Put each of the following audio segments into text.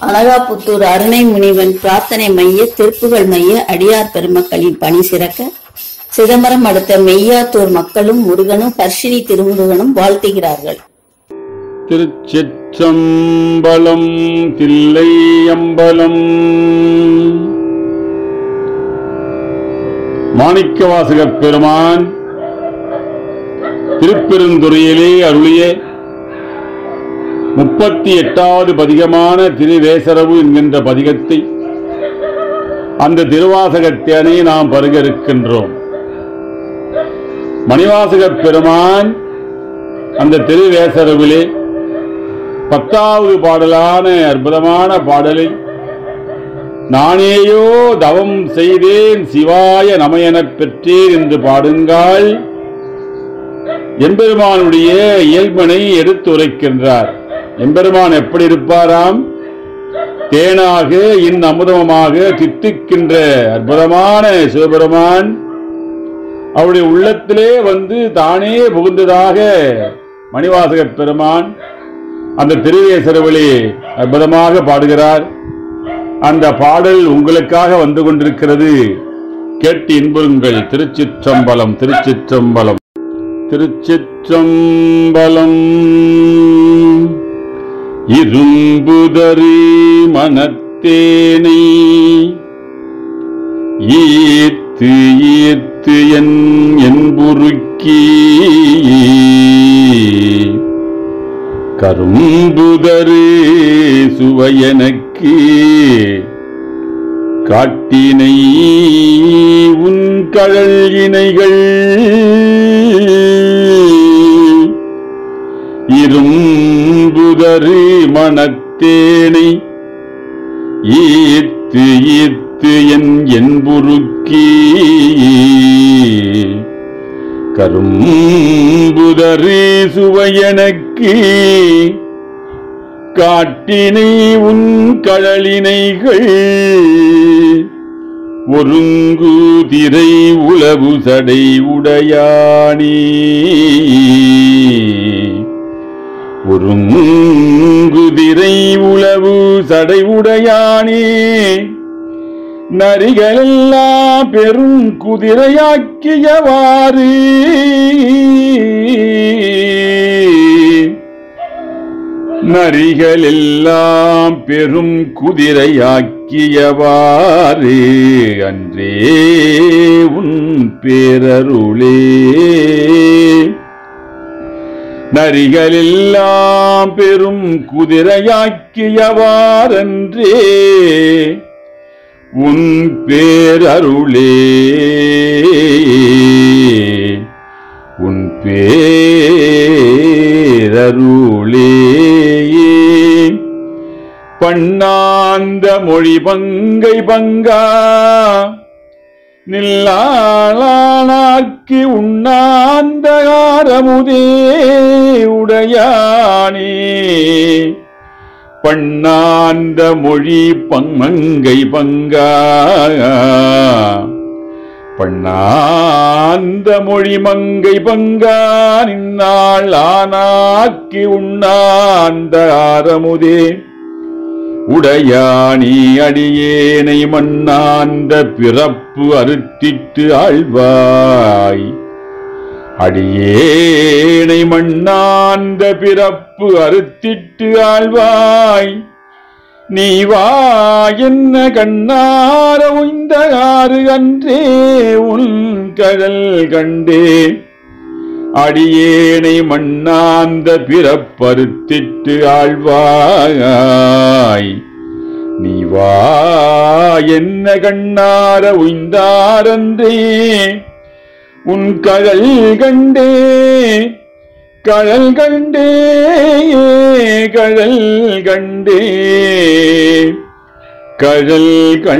அழகாபுத்தூர் அருணை முனிவன் பிரார்த்தனை மைய திருப்புகள் மைய அடியார் பெருமக்களின் பணி சிறக்க சிதம்பரம் அடுத்த மெய்யாத்தூர் மக்களும் முருகனும் ஹர்ஷினி திருமுருகனும் வாழ்த்துகிறார்கள் திருச்சிற்றம்பலம் தில்லை அம்பலம் மாணிக்கவாசகப் பெருமான் திருப்பெருந்துறையிலே அருளிய முப்பத்தி எட்டாவது பதிகமான திருவேசரவு என்கின்ற பதிகத்தை அந்த திருவாசகத்தேனை நாம் பருக இருக்கின்றோம் மணிவாசகப் பெருமான் அந்த திருவேசரவிலே பத்தாவது பாடலான அற்புதமான பாடலை நானேயோ தவம் செய்தேன் சிவாய நமையெனப் பெற்றேன் என்று பாடுங்கால் எம்பெருமானுடைய இயல்பனை எடுத்துரைக்கின்றார் எம்பெருமான் எப்படி இருப்பாராம் தேனாக இன் அமுதமாக தித்திக்கின்ற அற்புதமான சிவபெருமான் அவருடைய உள்ளத்திலே வந்து தானே புகுந்ததாக மணிவாசகப் பெருமான் அந்த திருவேசரவிலே அற்புதமாக பாடுகிறார் அந்த பாடல் உங்களுக்காக வந்து கொண்டிருக்கிறது கேட்டு இன்புங்கள் திருச்சிற்றம்பலம் திருச்சிற்றம்பலம் திருச்சிற்றம்பலம் இரும்புதறி மனத்தேனை ஈர்த்து ஈர்த்து என் என்புருக்கி கரும்புதரு சுவையனக்கு காட்டினை உன் கழல் இணைகள் இரும்புதரு மனத்தேனை ஈர்த்து ஈர்த்து என் என்புருக்கி கரும்புதரு சுவையனக்கு காட்டினை உன் கழலினைகள் ஒருங்கு திரை உளவு சடை உடையானே ஒருங்குதிரை உளவு சடை உடையானே நரிகளெல்லாம் பெரும் குதிரையாக்கியவாறு நரிகளெல்லாம் பெரும் குதிரையாக்கியவாறு அன்றே உன் பேரருளே நரிகளெல்லாம் பெரும் குதிரையாக்கியவாறன்றே உன் பேரருளே உன் பேரருளே பண்ணாந்த மொழி பங்கை பங்கா நில்லாளானாக்கி உண்ணாந்த ஆரமுதே உடையானே பண்ணாந்த மொழி பங்கை பங்கா பண்ணாந்த மொழி மங்கை பங்கா நின்னாள் ஆனாக்கி உண்ணாந்த ஆரமுதே உடையானி அடியேனை மண்ணாந்த பிறப்பு அறுத்திட்டு ஆழ்வாய் அடியேனை மண்ணாந்த பிறப்பு அறுத்திட்டு ஆழ்வாய் நீ வா என்ன கண்ணார உய்ந்த ஆறு அன்றே உன் கடல் கண்டே அடியேனை மண்ணாந்த பிறப்பறுத்திட்டு ஆழ்வாய் நீ வா என்ன கண்ணார உய்ந்தாரன்றே உன் கழல் கண்டே கழல் கண்டே கழல் கண்டே கழல்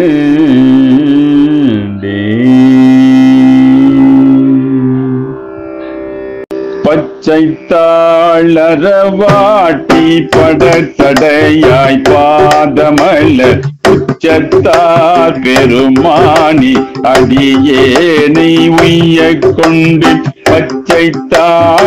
கண்டே பச்சை தாளரவாட்டி படத்தடையாய் பாதமலர் உச்சத்தார் பெருமானி அடியேனை உய்ய கொண்டு பச்சை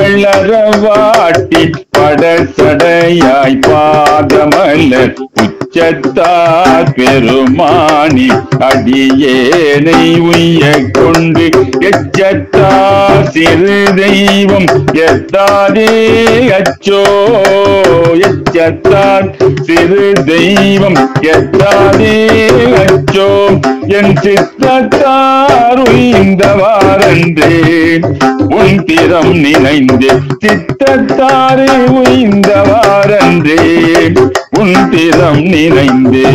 தாளரவாட்டி படத்தடையாய் பாதமலர் உச்ச எச்சத்தார் பெருமானி அடியேனை உய்ய கொண்டு எச்சத்தார் சிறு தெய்வம் எத்தாதே அச்சோ எச்சத்தார் சிறு தெய்வம் எத்தாதே அச்சோ என் சித்தத்தார் உய்ந்தவாரன்றே உன் திறம் நினைந்து சித்தத்தாரே உய்ந்தவாரன்றே உன் திறம் நினைந்தே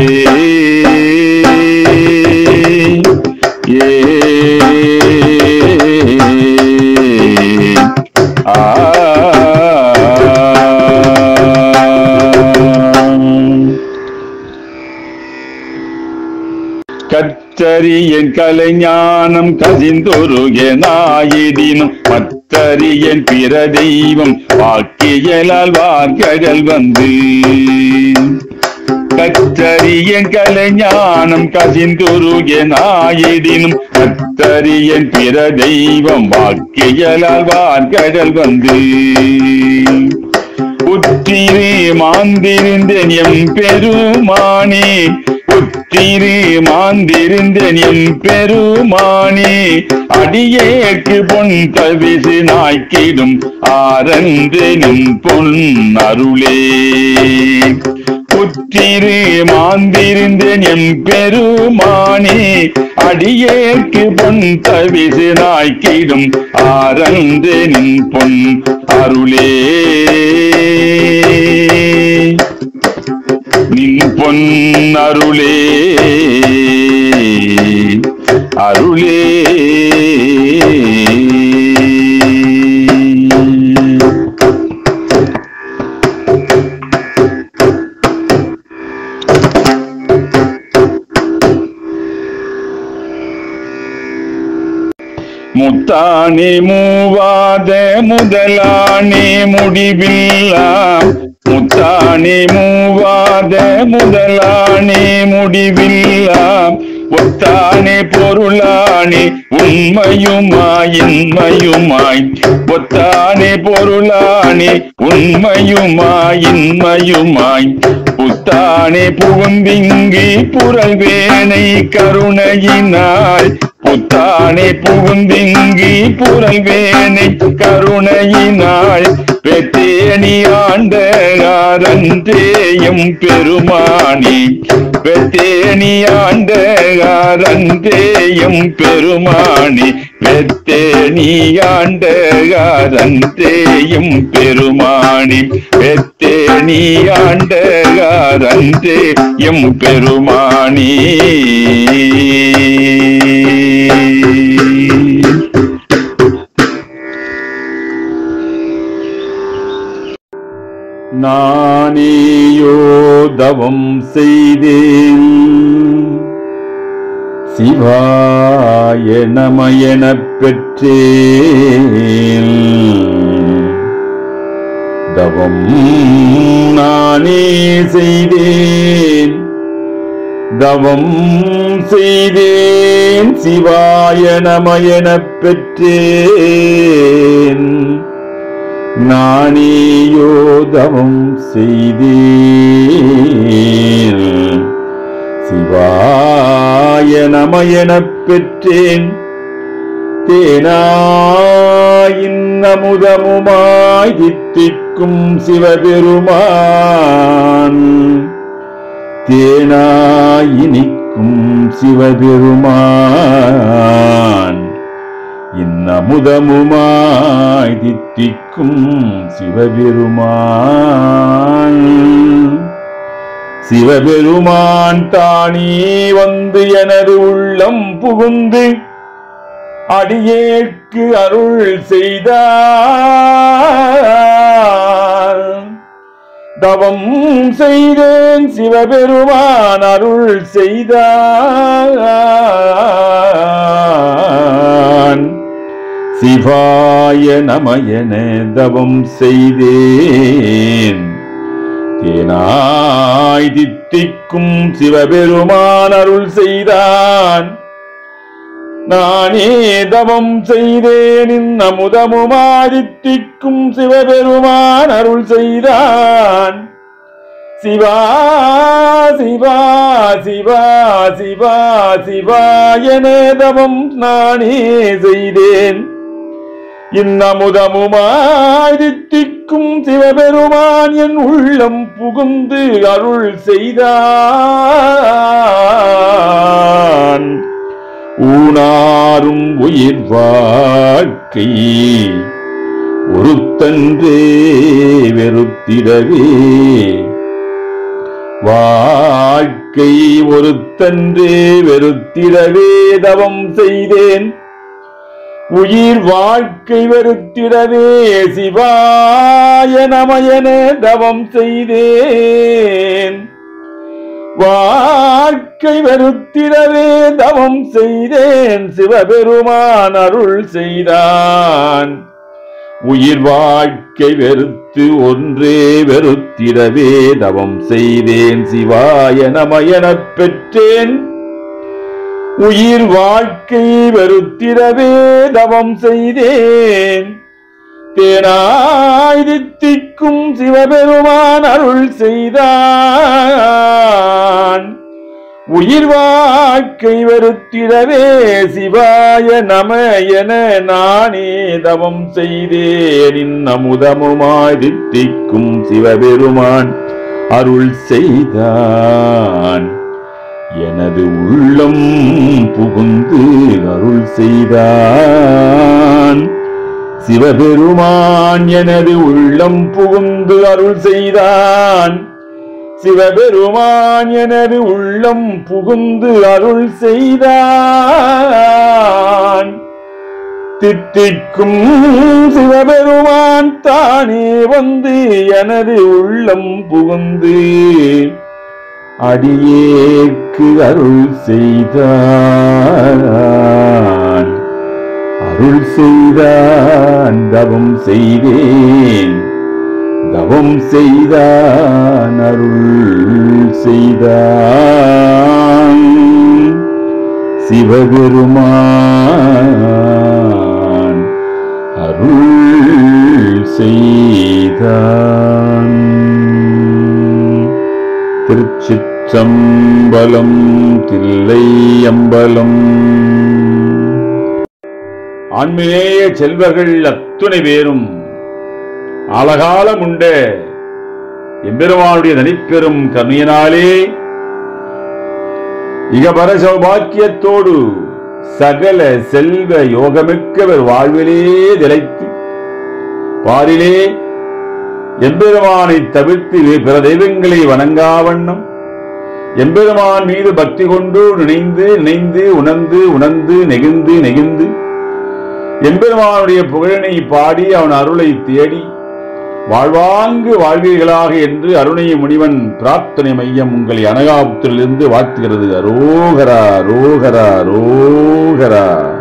ஏ ஆ கற்றறியன் கலைஞானம் கசிந்தொருக நாயிடினும் மற்றறியன் பிற தெய்வம் வாக்கியலால் வார்கடல் வந்து கற்றறியன் கலைஞானம் கசிந்தொருக நாயிடினும் மற்றறியன் பிற தெய்வம் வாக்கியலால் வார்கடல் வந்து உற்றிரு மாந்திருந்தேன் எம் பெருமானே உற்றிரு மாந்திருந்தேன் எம் பெருமானே அடியேற்கு பொன் தவிசு நாய்க்கிடும் ஆரன்றெனும் பொன் அருளே புற்றிரு மாந்திருந்தேன் எம் பெருமானே அடியேற்கு பொன் தவிசு நாய்க்கிடும் ஆரன்றெனும் பொன் அருளே நின் பொன் அருளே அருளே முத்தானே மூவாத முதலானே முடிவில்லா முத்தானே மூவாத முதலானே முடிவில்லா ஒத்தானே பொருளானே உண்மையுமாய் இன்மையுமாய் ஒத்தானே பொருளானே உண்மையுமாய் இன்மையுமாய் புத்தானே புகுந்திங்கி புறல்வேனை கருணையினாய் புத்தானே புகுந்திங்கி புறல்வேனை கருணையினாய் பெத்தேணி ஆண்ட ஆரன்றேயும் பெருமானி பெத்தேணி ஆண்ட ஆரன்றேயும் பெருமானி பெத்தேணி ஆண்ட ஆரன்றேயும் பெருமானி பெத்தேணி ஆண்ட ஆரன்றேயும் பெருமானி நானேயோ தவம் செய்தேன் சிவாய நமயனப் பெற்றேன் தவம் நானே செய்தேன் தவம் செய்தேன் சிவாய நமயனப் பெற்றேன் நானேயோ தவம் செய்தேன் சிவாய நமயனப் பெற்றேன் தேனாயின் அமுதமுமாய் தித்திக்கும் சிவபெருமான் தேனாயினிக்கும் சிவபெருமான் இன்னமுதமுமாய் தித்திக்கும் சிவபெருமான் சிவபெருமான் தானே வந்து எனது உள்ளம் புகுந்து அடியேற்கு அருள் செய்தார் தவம் செய்தேன் சிவபெருமான் அருள் செய்தான் சிவாய நமயன தவம் செய்தேன் தேனாய் தித்திக்கும் சிவபெருமான் அருள் செய்தான் நானே தவம் செய்தேன் இன்னமுதமுமாதித்திக்கும் சிவபெருமான் அருள் செய்தான் சிவா சிவா சிவா சிவா சிவா என தவம் நானே செய்தேன் இன்னமுதமுமாய் தித்திக்கும் சிவபெருமான் என் உள்ளம் புகுந்து அருள் செய்தான் ஊனாரும் உயிர் வாழ்க்கை ஒருத்தன்றே வெறுத்திடவே வாழ்க்கை ஒருத்தன்றே வெறுத்திடவே தவம் செய்தேன் உயிர் வாழ்க்கை வெறுத்திடவே சிவாய நமயன தவம் செய்தேன் வாழ்க்கை வெறுத்திடவே தவம் செய்தேன் சிவபெருமான் அருள் செய்தான் உயிர் வாழ்க்கை வெறுத்து ஒன்றே வெறுத்திடவே தவம் செய்தேன் சிவாய நமயனப் பெற்றேன் உயிர் வாழ்க்கை வெறுத்திடவே தவம் செய்தேன் தேனாய் தித்திக்கும் சிவபெருமான் அருள் செய்தான் உயிர் வாழ்க்கை வெறுத்திடவே சிவாய நம என நானே தவம் செய்தேன் இன்னமுதமுமாய் தித்திக்கும் சிவபெருமான் அருள் செய்தான் எனது உள்ளம் புகுந்து அருள் செய்தான் சிவபெருமான் எனது உள்ளம் புகுந்து அருள் செய்தான் சிவபெருமான் எனது உள்ளம் புகுந்து அருள் செய்தான் தித்திக்கும் சிவபெருமான் தானே வந்து எனது உள்ளம் புகுந்து அடியேற்கு அருள் செய்தான் அருள் செய்தான் தவம் செய்தேன் தவம் செய்தான் அருள் செய்தான் சிவபெருமான் அருள் செய்தான் திருச்சிற்றம்பலம் தில்லை அம்பலம் ஆன்மீக செல்வர்கள் அத்துணை பேரும் ஆலகாலம் உண்ட எம்பெருமானுடைய தனிப்பெரும் கருணையினாலே இகபர சௌபாக்கியத்தோடு சகல செல்வ யோகமிக்கவர் வாழ்விலே திளைத்து பாரிலே எம்பெருமானை தவிர்த்து பிற தெய்வங்களை வணங்காவண்ணம் எம்பெருமான் மீது பக்தி கொண்டு நினைந்து நினைந்து உணர்ந்து உணர்ந்து நெகிழ்ந்து நெகிழ்ந்து எம்பெருமானுடைய புகழினை பாடி அவன் அருளை தேடி வாழ்வாங்கு வாழ்வீர்களாக என்று அருணை முனிவன் பிரார்த்தனை மையம் உங்களை அனகாபுத்திலிருந்து வாழ்த்துகிறது அரோகரா ரோகரா ரோகரா